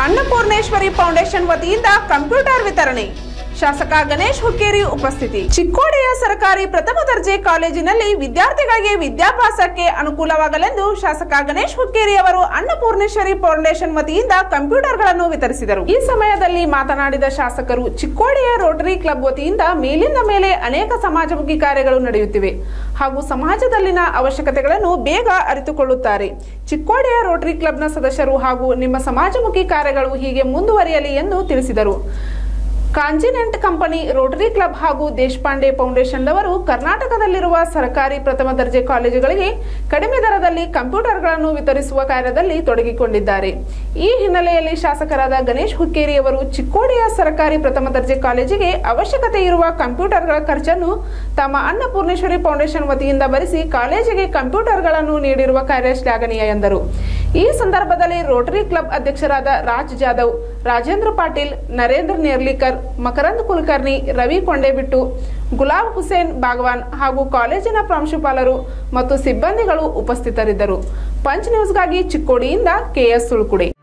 Annapoorneshwari foundation ವತಿಯಿಂದ computer ವಿತರಣೆ ಶಾಸಕ ಗಣೇಶ್ ಹುಕ್ಕೇರಿ ಉಪಸ್ಥಿತಿ ಚಿಕ್ಕೋಡಿಯ ಸರ್ಕಾರಿ ಪ್ರಥಮ ದರ್ಜೆ ಕಾಲೇಜಿನಲ್ಲಿ ವಿದ್ಯಾರ್ಥಿಗಳಿಗೆ ವಿದ್ಯಾಭ್ಯಾಸಕ್ಕೆ ಅನುಕೂಲವಾಗಲೆಂದು ಶಾಸಕ ಗಣೇಶ್ ಹುಕ್ಕೇರಿ ಅವರು ಅನ್ನಪೂರ್ಣೇಶ್ವರಿ ಫೌಂಡೇಶನ್ ವತಿಯಿಂದ ಕಂಪ್ಯೂಟರ್ಗಳನ್ನು ವಿತರಿಸಿದರು ಈ ಸಮಯದಲ್ಲಿ ಮಾತನಾಡಿದ ಶಾಸಕರು ಚಿಕ್ಕೋಡಿಯ ರೋಟರಿ ಕ್ಲಬ್ ವತಿಯಿಂದ ಮೇಲಿಂದ ಮೇಲೆ ಅನೇಕ ಸಮಾಜಮುಖಿ ಕಾರ್ಯಗಳು ನಡೆಯುತ್ತಿವೆ ಹಾಗೂ ಸಮಾಜದಲ್ಲಿನ ಅವಶ್ಯಕತೆಗಳನ್ನು ಬೇಗ ಅರಿತುಕೊಳ್ಳುತ್ತಾರೆ ಚಿಕ್ಕೋಡಿಯ ರೋಟರಿ ಕ್ಲಬ್ನ ಸದಸ್ಯರು ಹಾಗೂ ನಿಮ್ಮ ಸಮಾಜಮುಖಿ ಕಾರ್ಯಗಳು ಹೀಗೆ ಮುಂದುವರಿಯಲಿ ಎಂದು ತಿಳಿಸಿದರು ಕಾಂಜಿನೆಂಟ್ ಕಂಪನಿ ರೋಟರಿ ಕ್ಲಬ್ ಹಾಗೂ ದೇಶಪಾಂಡೆ ಫೌಂಡೇಶನ್ದವರು ಕರ್ನಾಟಕದಲ್ಲಿರುವ ಸರ್ಕಾರಿ ಪ್ರಥಮ ದರ್ಜೆ ಕಾಲೇಜುಗಳಿಗೆ ಕಡಿಮೆ ದರದಲ್ಲಿ ಕಂಪ್ಯೂಟರ್ಗಳನ್ನು ವಿತರಿಸುವ ಕಾರ್ಯದಲ್ಲಿ ತೊಡಗಿಕೊಂಡಿದ್ದಾರೆ ಈ ಹಿನ್ನೆಲೆಯಲ್ಲಿ ಶಾಸಕರಾದ ಗಣೇಶ್ ಹುಕ್ಕೇರಿ ಅವರು ಚಿಕ್ಕೋಡಿಯ ಸರ್ಕಾರಿ ಪ್ರಥಮ ದರ್ಜೆ ಕಾಲೇಜಿಗೆ ಅವಶ್ಯಕತೆ ಇರುವ ಕಂಪ್ಯೂಟರ್ಗಳ ಖರ್ಚನ್ನು ತಮ್ಮ ಅನ್ನಪೂರ್ಣೇಶ್ವರಿ ಫೌಂಡೇಶನ್ ವತಿಯಿಂದ ಭರಿಸಿ ಕಾಲೇಜಿಗೆ ಕಂಪ್ಯೂಟರ್ಗಳನ್ನು ನೀಡಿರುವ ಕಾರ್ಯ ಶ್ಲಾಘನೀಯ ಎಂದರು ಈ ಸಂದರ್ಭದಲ್ಲಿ ರೋಟರಿ ಕ್ಲಬ್ ಅಧ್ಯಕ್ಷರಾದ ರಾಜ್ ಜಾಧವ್ ರಾಜೇಂದ್ರ ಪಾಟೀಲ್ ನರೇಂದ್ರ ನೇರ್ಲಿಕರ್ ಮಕರಂದ್ ಕುಲಕರ್ಣಿ ರವಿ ಕೊಂಡೇಬಿಟ್ಟು ಗುಲಾಬ್ ಹುಸೇನ್ ಬಾಗವಾನ್ ಹಾಗೂ ಕಾಲೇಜಿನ ಪ್ರಾಂಶುಪಾಲರು ಮತ್ತು ಸಿಬ್ಬಂದಿಗಳು ಉಪಸ್ಥಿತರಿದ್ದರು ಪಂಚ್ ನ್ಯೂಸ್ಗಾಗಿ ಚಿಕ್ಕೋಡಿಯಿಂದ ಕೆಎಸ್ ಸುಳ್ಕುಡೆ